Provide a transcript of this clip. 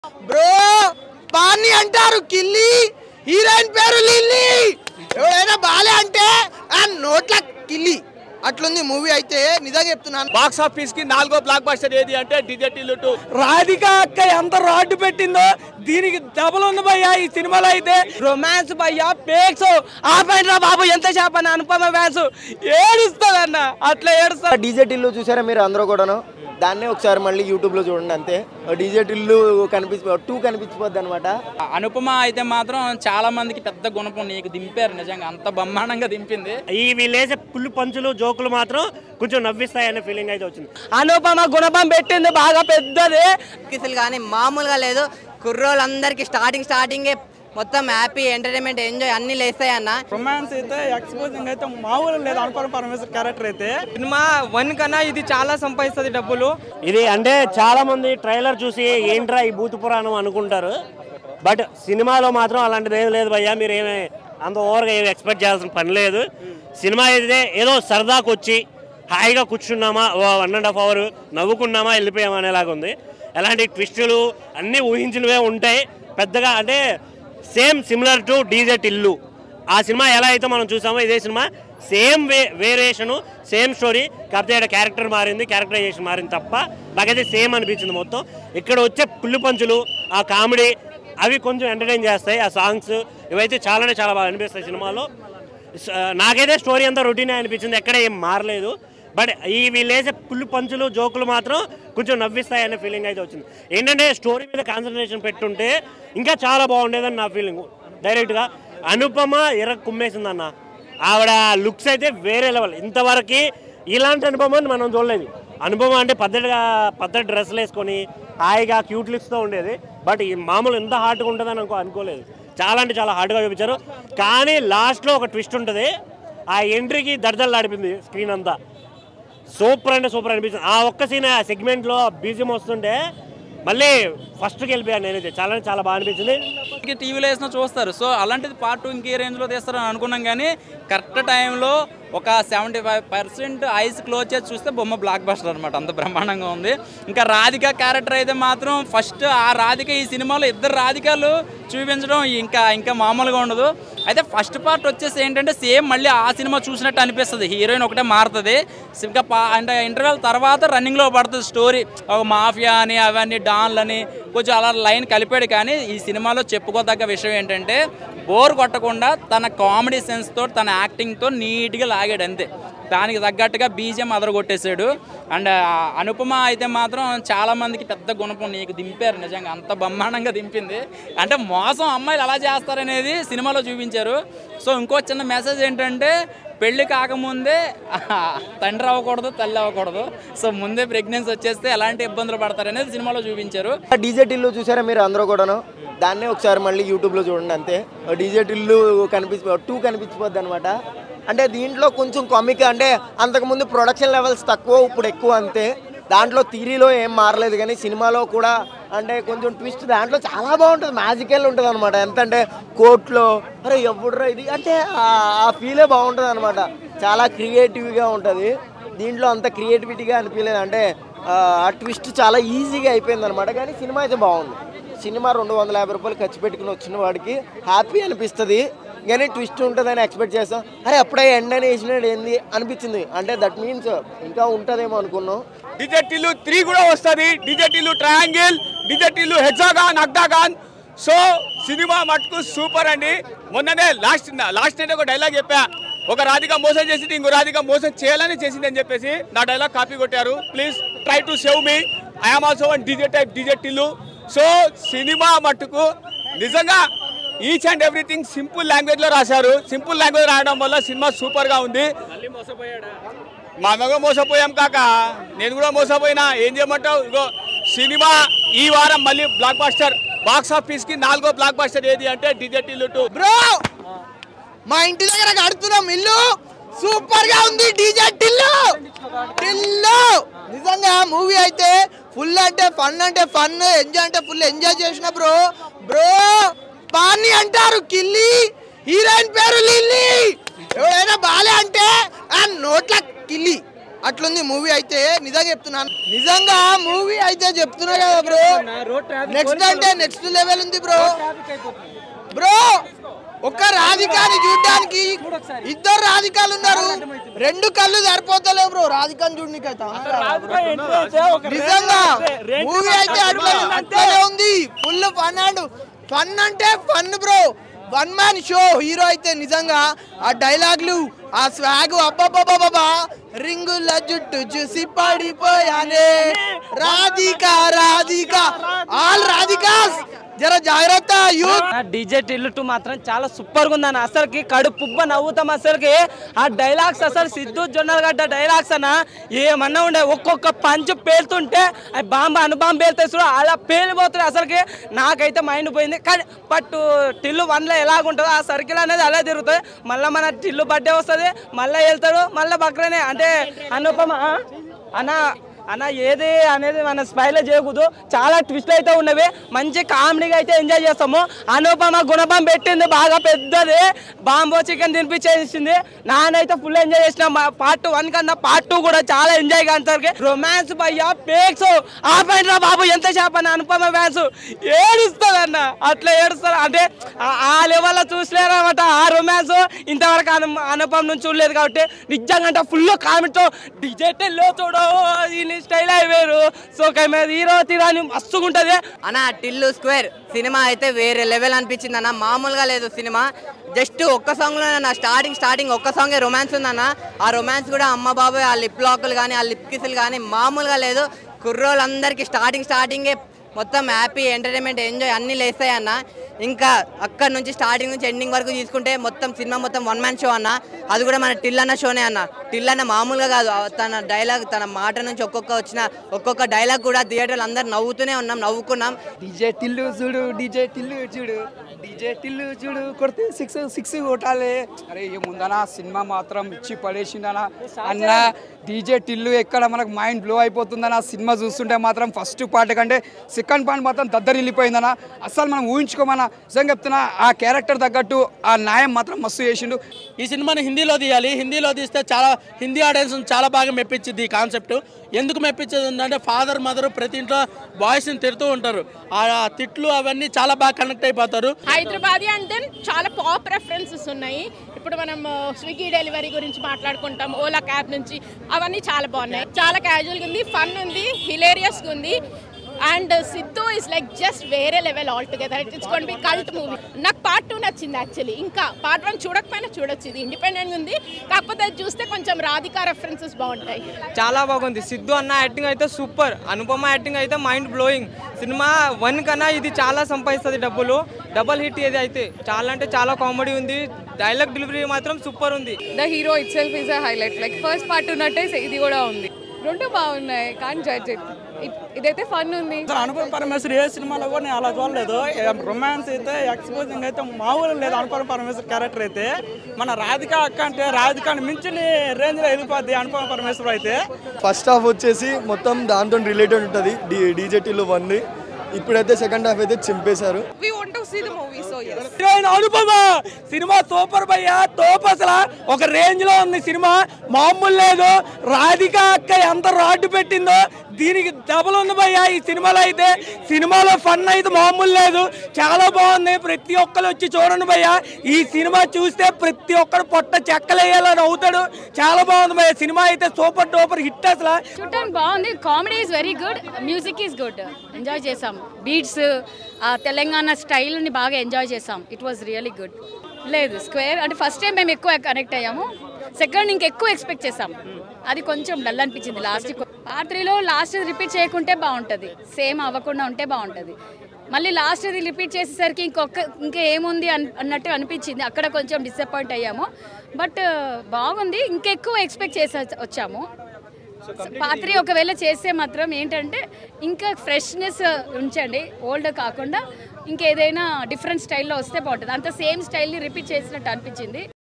Bro పాన్ని అంటారు కిల్లి హీరోయిన్ పేరు లిల్లీ ఎవరైనా బాలే అంటే ఆ నోట్ల కిల్లి అట్లుంది మూవీ అయితే నిజంగా చెప్తున్నాను బాక్స్ ఆఫీస్ కి నాలుగో బ్లాక్ బస్టర్ ఏది అంటే డిజెటిల్ టూ రాధిక అక్క ఎంత రాడ్డు పెట్టిందో దీనికి డబుల్ ఉంది భయ్యా ఈ సినిమాలో అయితే రొమాన్స్ భయ్యా పేక్స్ ఆపండి రా బాబు ఎంత చేపని అనుపమ ఫ్యాన్స్ ఏడుస్తాదన్న అట్లా ఏడుస్తా డీజే టిల్లు చూసారా మీరు అందరూ కూడాను దాన్నే ఒకసారి మళ్ళీ యూట్యూబ్ లో చూడండి అంతే డీజే టిల్లు కనిపించి టూ కనిపించిపోద్ది అనమాట అనుపమ అయితే మాత్రం చాలా మందికి పెద్ద గుణపం నీకు దింపారు నిజంగా అంత బ్రహ్మాండంగా దింపింది ఈ వీళ్ళేసే పుల్లు పంచులు జోకులు మాత్రం కొంచెం నవ్విస్తాయనే ఫీలింగ్ అయితే వచ్చింది అనుపమ గుణపం పెట్టింది బాగా పెద్దది కిసులు కానీ మామూలుగా లేదు కుర్రోళ్ళందరికీ స్టార్టింగ్ స్టార్టింగే మొత్తం హ్యాపీ ఎంటర్టైన్మెంట్ ఎంజాయ్ అన్ని లేస్తాయి అన్న రొమాన్స్ అయితే ఎక్స్పోజింగ్ అయితే మామూలు లేదు అనుపమ పరమేశ్వర్ క్యారెక్టర్ అయితే సినిమా వన్ కన్నా ఇది చాలా సంపాదిస్తుంది డబ్బులు ఇది అంటే చాలా మంది ట్రైలర్ చూసి ఏంట్రా ఈ భూత పురాణం అనుకుంటారు బట్ సినిమాలో మాత్రం అలాంటిది ఏం లేదు భయ్యా మీరు ఏమి అంత ఓవర్గా ఏమి ఎక్స్పెక్ట్ చేయాల్సిన పని లేదు సినిమా అయితే ఏదో సరదాకు వచ్చి హాయిగా కూర్చున్నామా వన్ అండ్ హాఫ్ అవర్ నవ్వుకున్నామా వెళ్ళిపోయామా అనేలాగా ఉంది ఎలాంటి ట్విస్టులు అన్నీ ఊహించినవే ఉంటాయి పెద్దగా అంటే same similar to DJ Tillu ఆ సినిమా ఎలా అయితే మనం చూసామో ఇదే cinema same way variation same story కాకపోతే ఇక్కడ క్యారెక్టర్ మారింది క్యారెక్టరైజేషన్ మారింది తప్ప నాకైతే సేమ్ అనిపించింది మొత్తం ఇక్కడ వచ్చే పుల్లు పంచులు ఆ కామెడీ అవి కొంచెం ఎంటర్టైన్ చేస్తాయి ఆ సాంగ్స్ ఇవైతే చాలానే చాలా బాగా అనిపిస్తాయి సినిమాలో స- నాకైతే స్టోరీ అంతా రొటీనే అనిపించింది ఎక్కడ ఏం మారలేదు బట్ ఈ వీళ్ళేసే పుల్లు పంచులు జోకులు మాత్రం కొంచెం నవ్విస్తాయి అనే ఫీలింగ్ అయితే వచ్చింది ఏంటంటే స్టోరీ మీద కాన్సన్ట్రేషన్ పెట్టుంటే ఇంకా చాలా బాగుండేదని నా ఫీలింగ్ డైరెక్ట్గా అనుపమ ఎర్ర కుమ్మేసిందన్న ఆవిడ లుక్స్ అయితే వేరే లెవెల్ ఇంతవరకు ఇలాంటి అనుపమని మనం చూడలేదు అనుపమ అంటే పద్ధతిగా పద్ధతి డ్రెస్సులు వేసుకొని హాయిగా క్యూట్ లుక్స్తో ఉండేది బట్ ఈ మామూలు ఎంత హార్డ్గా ఉంటుందని అనుకో అనుకోలేదు చాలా అంటే చాలా హార్డ్గా చూపించారు కానీ లాస్ట్లో ఒక ట్విస్ట్ ఉంటుంది ఆ ఎంట్రీకి దర్దలు నడిపింది స్క్రీన్ అంతా సూపర్ అంటే సూపర్ అనిపించింది ఆ ఒక్క సీన్ ఆ సెగ్మెంట్లో బీజియం వస్తుంటే మళ్ళీ ఫస్ట్కి వెళ్ళిపోయాను నేనైతే చాలా అంటే చాలా బాగా అనిపించింది టీవీలో వేసినా చూస్తారు సో అలాంటిది పార్ట్ టూ ఇంకే రేంజ్లో తీస్తారని అనుకున్నాం కానీ కరెక్ట్ టైంలో ఒక seventy five percent eyes close చేసి చూస్తే బొమ్మ బ్లాక్ బస్టర్ అనమాట అంత బ్రహ్మాండంగా ఉంది ఇంకా రాధిక క్యారెక్టర్ అయితే మాత్రం ఫస్ట్ ఆ రాధిక ఈ సినిమాలో ఇద్దరు రాధికలు చూపించడం ఇంకా ఇంకా మామూలుగా ఉండదు అయితే ఫస్ట్ పార్ట్ వచ్చేసి ఏంటంటే సేమ్ మళ్ళీ ఆ సినిమా చూసినట్టు అనిపిస్తుంది హీరోయిన్ ఒకటే మారుతుంది ఇంకా పా అంటే ఇంటర్వెల్ తర్వాత రన్నింగ్లో పడుతుంది స్టోరీ ఒక మాఫియా అని అవన్నీ డాన్లని కొంచెం అలా లైన్ కలిపాడు కానీ ఈ సినిమాలో చెప్పుకోదగ్గ విషయం ఏంటంటే బోర్ కొట్టకుండా తన కామెడీ సెన్స్తో తన యాక్టింగ్తో నీట్గా లాగాడు అంతే దానికి తగ్గట్టుగా బీజం అదరగొట్టేశాడు అండ్ అనుపమ అయితే మాత్రం చాలా మందికి పెద్ద గుణపం నీకు దింపారు నిజంగా అంత బ్రహ్మాండంగా దింపింది అంటే మోసం అమ్మాయిలు ఎలా చేస్తారనేది సినిమాలో చూపించారు సో ఇంకో చిన్న మెసేజ్ ఏంటంటే పెళ్లి కాకముందే తండ్రి అవ్వకూడదు తల్లి అవ్వకూడదు సో ముందే ప్రెగ్నెన్సీ వచ్చేస్తే ఎలాంటి ఇబ్బందులు పడతారనేది సినిమాలో చూపించారు డీజే టిల్లు చూసారా మీరు అందరూ కూడాను దాన్నే ఒకసారి మళ్ళీ యూట్యూబ్ లో చూడండి అంతే డీజే టిల్లు కనిపించి టూ కనిపించిపోద్ది అనమాట అంటే దీంట్లో కొంచెం కామిక్ అంటే అంతకుముందు ప్రొడక్షన్ లెవెల్స్ తక్కువ ఇప్పుడు ఎక్కువ అంతే దాంట్లో థీరీలో ఏం మారలేదు కానీ సినిమాలో కూడా అంటే కొంచెం ట్విస్ట్ దాంట్లో చాలా బాగుంటుంది మ్యాజికల్ ఉంటుంది అనమాట ఎంత అంటే కోర్టులో అరే ఎవడురా ఇది అంటే ఆ- ఆ ఫీలే బాగుంటుంది అనమాట చాలా క్రియేటివ్గా ఉంటుంది దీంట్లో అంత క్రియేటివిటీగా అనిపించలేదు అంటే ఆ, ఆ ట్విస్ట్ చాలా ఈజీగా అయిపోయింది అనమాట కానీ సినిమా అయితే బాగుంది సినిమా రెండు వందల యాభై రూపాయలు ఖర్చు పెట్టుకుని వచ్చిన వాడికి హ్యాపీ అనిపిస్తుంది కానీ ట్విస్ట్ ఉంటుందని ఎక్స్పెక్ట్ చేస్తాం అరే అప్పుడే ఎండ్ అని వేసినాడు ఏంది అనిపించింది అంటే దట్ మీన్స్ ఇంకా ఉంటుందేమో అనుకున్నాం డిజెటిల్ త్రీ కూడా వస్తుంది DJ Tillu triangle DJ Tillu hexagon octagon so cinema మటుకు సూపర్ అండి మొన్ననే లాస్ట్ లాస్ట్ నైట్ ఒక డైలాగ్ చెప్పా ఒక రాధిక మోసం చేసింది ఇంకో రాధిక మోసం చేయాలని చేసింది అని చెప్పేసి నా డైలాగ్ కాపీ కొట్టారు please try to save me I'm also one DJ type DJ Tillu so cinema మట్టుకు నిజంగా each and everything simple language లో రాశారు సింపుల్ లాంగ్వేజ్ రాయడం వల్ల సినిమా సూపర్ గా ఉంది మా మగ మోసపోయాం కాక నేను కూడా మోసపోయినా ఏం చేయమంటావు ఇగో సినిమా ఈ వారం మళ్ళీ బ్లాక్ బాస్టర్ బాక్స్ ఆఫీస్ కి నాలుగో బ్లాక్ బాస్టర్ ఏది అంటే డిజెటిల్ టూ బ్రో మా ఇంటి దగ్గర కడుతున్నాం ఇల్లు సూపర్ గా ఉంది డీజే టిల్లు టిల్లు నిజంగా మూవీ అయితే ఫుల్ అంటే ఫన్ అంటే ఫన్ ఎంజాయ్ అంటే ఫుల్ ఎంజాయ్ చేసిన బ్రో బ్రో పాన్ని అంటారు కిల్లి హీరోయిన్ పేరు లిల్లీ ఎవరైనా బాలే అంటే ఆ నోట్ల కిల్లి అట్లుంది మూవీ అయితే నిజంగా చెప్తున్నాను నిజంగా మూవీ అయితే చెప్తున్నా కదా బ్రో నెక్స్ట్ అంటే నెక్స్ట్ లెవెల్ ఉంది బ్రో బ్రో ఒక్క రాధికాని చూడడానికి ఇద్దరు రాధికాలు ఉన్నారు రెండు కళ్ళు సరిపోతలేవు బ్రో రాధికాని చూడనికైతే నిజంగా మూవీ అయితే అట్లా అట్లనే ఉంది ఫుల్ ఫన్ అండ్ ఫన్ అంటే fun bro one man show hero అయితే నిజంగా ఆ డైలాగ్లు ఆ స్వాగ్ అబ్బాబాబాబా రింగుల జుట్టు చూసి పడిపోయానే రాధిక రాధిక ఆల్ రాధికాస్ జర జాగ్రత్త యూత్ డీజే టిల్లు టూ మాత్రం చాలా సూపర్ గా ఉందన్న అసలుకి కడుపు పుబ్బ నవ్వుతాం అసలుకి ఆ డైలాగ్స్ అసలు సిద్ధు జొన్నలగడ్డ డైలాగ్స్ అన్న ఏమన్నా ఉండే ఒక్కొక్క పంచ్ పేలుతుంటే అవి బాంబ అనుబాంబ పేలుతాయి చూడు అలా పేలిపోతుంది అసలుకి నాకైతే మైండ్ పోయింది కానీ బట్ టిల్లు వన్లో ఎలాగుంటుందో ఆ సర్కిల్ అనేది అలా తిరుగుతుంది మళ్ళీ మన టిల్లు బర్త్డే వస్తుంది మళ్ళీ వెళ్తాడు మళ్ళీ బక్రనే అంటే అనుపమ ఆ? అన్న అన్న ఏది అనేది మన స్పైల్ చేయకూడదు చాలా ట్విస్ట్లు అయితే ఉన్నవి మంచి కామెడీగా అయితే ఎంజాయ్ చేస్తాము అనుపమ గుణపం పెట్టింది బాగా పెద్దది బాంబో చికెన్ తినిపించేసింది నానైతే ఫుల్ ఎంజాయ్ చేసిన పార్ట్ వన్ కన్నా పార్ట్ టూ కూడా చాలా ఎంజాయ్ కాంతరికి రొమాన్స్ భయ్యా పేక్స్ ఆపండి రా బాబు ఎంత చేపని అనుపమ ఫ్యాన్స్ ఏడుస్తుంది అన్న అట్లా ఏడుస్తారు అంటే ఆ- ఆ లెవెల్లో చూసలేరు అనమాట ఆ రొమాన్స్ ఇంతవరకు అను అనుపమ నుంచి చూడలేదు కాబట్టి నిజంగా అంటే ఫుల్ కామెంట్తో డిజిటల్ లో చూడు ఈ స్టైల్ అయిపోయారు సో మీద హీరో తీరాని మస్తుగా ఉంటుంది అన్న టిల్లు స్క్వేర్ సినిమా అయితే వేరే లెవెల్ అనిపించింది అన్న మామూలుగా లేదు సినిమా జస్ట్ ఒక్క సాంగ్లో నా స్టార్టింగ్ స్టార్టింగ్ ఒక్క సాంగే రొమాన్స్ ఉందన్న ఆ రొమాన్స్ కూడా అమ్మ బాబాయ్ ఆ లిప్ లాక్లు కానీ ఆ లిప్ కిసులు కానీ మామూలుగా లేదు కుర్రోళ్ళందరికీ స్టార్టింగ్ స్టార్టింగే మొత్తం హ్యాపీ ఎంటర్టైన్మెంట్ ఎంజాయ్ అన్నీ లేస్తాయి అన్న ఇంకా అక్కడ నుంచి స్టార్టింగ్ నుంచి ఎండింగ్ వరకు తీసుకుంటే మొత్తం సినిమా మొత్తం వన్ మ్యాన్ షో అన్న అది కూడా మన టిల్ అన్న షోనే అన్న టిల్ అన్న మామూలుగా కాదు ఆ తన డైలాగ్ తన మాట నుంచి ఒక్కొక్క వచ్చిన ఒక్కొక్క డైలాగ్ కూడా థియేటర్లు అందరు నవ్వుతూనే ఉన్నాం నవ్వుకున్నాం డీజే టిల్లు చూడు డీజే టిల్లు చూడు డీజే టిల్లు చూడు కొడితే సిక్స్ సిక్స్ కొట్టాలి అరే ఏముందనా సినిమా మాత్రం ఇచ్చి పడేసిందనా అన్న డీజే టిల్లు ఎక్కడ మనకు మైండ్ బ్లో అయిపోతుందన్న సినిమా చూస్తుంటే మాత్రం ఫస్ట్ పార్ట్ కంటే సెకండ్ పార్ట్ మాత్రం దద్దరిల్లిపోయిందన్న అసలు మనం ఊహించుకోమన్నా నిజంగా చెప్తున్నా ఆ క్యారెక్టర్ తగ్గట్టు ఆ న్యాయం మాత్రం మస్తు చేసిండు ఈ సినిమాని హిందీలో తీయాలి హిందీలో తీస్తే చాలా హిందీ ఆడియన్స్ చాలా బాగా మెప్పించింది ఈ కాన్సెప్ట్ ఎందుకు మెప్పించేది ఉందంటే ఫాదర్ మదర్ ప్రతి ఇంట్లో బాయ్స్ని తిడుతూ ఉంటారు ఆ తిట్లు అవన్నీ చాలా బాగా కనెక్ట్ అయిపోతారు హైదరాబాద్ అంటే చాలా పాప్ రెఫరెన్సెస్ ఉన్నాయి ఇప్పుడు మనం స్విగ్గీ డెలివరీ గురించి మాట్లాడుకుంటాం ఓలా క్యాబ్ నుంచి అవన్నీ చాలా బాగున్నాయి చాలా క్యాజువల్గా ఉంది ఫన్ ఉంది హిలేరియస్గా ఉంది and Siddhu is like just వేరే level all together it's gonna be cult movie నాకు పార్ట్ టూ నచ్చింది యాక్చువల్లీ ఇంకా పార్ట్ వన్ చూడకపోయినా చూడొచ్చు ఇది ఇండిపెండెంట్ ఉంది కాకపోతే అది చూస్తే కొంచెం రాధికా రెఫరెన్సెస్ బాగుంటాయి చాలా బాగుంది సిద్ధు అన్న యాక్టింగ్ అయితే సూపర్ అనుపమ యాక్టింగ్ అయితే మైండ్ బ్లోయింగ్ సినిమా వన్ కన్నా ఇది చాలా సంపాదిస్తుంది డబ్బులు డబల్ హిట్ ఇది అయితే చాలా అంటే చాలా కామెడీ ఉంది డైలాగ్ డెలివరీ మాత్రం సూపర్ ఉంది the hero itself is a highlight like first part ఉన్నట్టే ఇది కూడా ఉంది రెండు బాగున్నాయి కానీ జడ్జ్ ఇదైతే ఫన్ ఉంది అనుపమ పరమేశ్వర్ ఏ సినిమాలో కూడా నేను అలా చూడలేదు రొమాన్స్ అయితే ఎక్స్పోజింగ్ అయితే మామూలు లేదు అనుపమ పరమేశ్వర్ క్యారెక్టర్ అయితే మన రాధిక అక్క అంటే రాధికాని మించిన రేంజ్లో వెళ్ళిపోద్ది అనుపమ పరమేశ్వర్ అయితే ఫస్ట్ హాఫ్ వచ్చేసి మొత్తం దాంతో రిలేటెడ్ ఉంటుంది డీ డీజేటీలో వన్ ఇప్పుడైతే సెకండ్ హాఫ్ అయితే చింపేశారు we want to see the movie so yes heroine Anupama cinema super భయ్యా తోపు అసలు ఒక రేంజ్ లో ఉంది సినిమా మామూలు లేదు రాధిక అక్క ఎంత రాడ్డు పెట్టిందో దీనికి డబుల్ ఉంది భయ్యా ఈ సినిమాలో అయితే సినిమాలో ఫన్ అయితే మామూలు లేదు చాలా బాగుంది ప్రతి ఒక్కరు వచ్చి చూడండి భయ్యా ఈ సినిమా చూస్తే ప్రతి ఒక్కరు పొట్ట చెక్కలేయాలని అవుతాడు చాలా బాగుంది భయ్యా సినిమా అయితే సూపర్ డూపర్ హిట్ అసలు చూడటానికి బాగుంది comedy is very good music is good enjoy చేసాం బీట్స్ ఆ తెలంగాణ స్టైల్ని బాగా ఎంజాయ్ చేసాం ఇట్ వాజ్ రియలీ గుడ్ లేదు స్క్వేర్ అంటే ఫస్ట్ టైం మేము ఎక్కువ కనెక్ట్ అయ్యాము సెకండ్ ఇంకెక్కువ ఎక్స్పెక్ట్ చేసాం అది కొంచెం డల్ అనిపించింది లాస్ట్ పార్ట్ త్రీలో లాస్ట్ రిపీట్ చేయకుంటే బాగుంటుంది సేమ్ అవ్వకుండా ఉంటే బాగుంటుంది మళ్ళీ లాస్ట్ ఇది రిపీట్ చేసేసరికి ఇంకొక ఇంకా ఏముంది అన్ అన్నట్టు అనిపించింది అక్కడ కొంచెం డిసప్పాయింట్ అయ్యాము బట్ బాగుంది ఇంకెక్కువ ఎక్స్పెక్ట్ చేసి వచ్చాము పాత్రి ఒకవేళ చేస్తే మాత్రం ఏంటంటే ఇంకా ఫ్రెష్నెస్ ఉంచండి ఓల్డ్ కాకుండా ఇంకేదైనా డిఫరెంట్ స్టైల్లో వస్తే బాగుంటుంది అంత సేమ్ స్టైల్ని రిపీట్ చేసినట్టు అనిపించింది